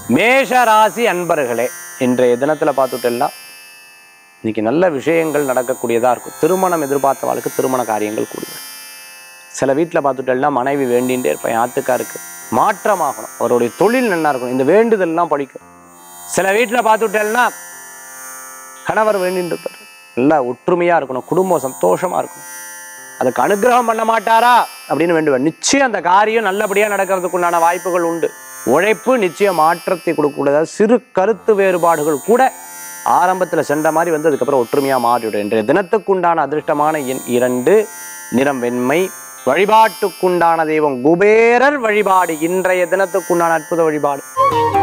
மேஷ ராசி அன்பர்களே இன்றைய தினத்துல பார்த்துட்டேன்னா இன்னைக்கு நல்ல விஷயங்கள் நடக்கக்கூடியதா இருக்கும் திருமணம் எதிர்பார்த்தவாளுக்கு திருமண காரியங்கள் கூடி வரும் சில வீட்டில் பார்த்துட்டேன்னா மனைவி வேண்டிகிட்டே இருப்பேன் யாத்துக்காருக்கு மாற்றமாகணும் அவருடைய தொழில் நல்லா இருக்கணும் இந்த வேண்டுதல்லாம் படிக்கும் சில வீட்டில் பார்த்துட்டேன்னா கணவர் வேண்டிட்டு இருப்பார் நல்லா ஒற்றுமையா இருக்கணும் குடும்பம் சந்தோஷமா இருக்கணும் அதுக்கு அனுகிரகம் பண்ண மாட்டாரா அப்படின்னு வேண்டுவேன் நிச்சயம் அந்த காரியம் நல்லபடியா நடக்கிறதுக்கு உண்டான வாய்ப்புகள் உண்டு உழைப்பு நிச்சயம் மாற்றத்தை கொடுக்கக்கூடாது சிறு கருத்து வேறுபாடுகள் கூட ஆரம்பத்துல சென்ற மாதிரி வந்து அதுக்கப்புறம் ஒற்றுமையா மாறிவிடும் இன்றைய தினத்துக்குண்டான அதிர்ஷ்டமான எண் இரண்டு நிறம் வெண்மை வழிபாட்டுக்குண்டான தெய்வம் குபேரர் வழிபாடு இன்றைய தினத்துக்குண்டான அற்புத வழிபாடு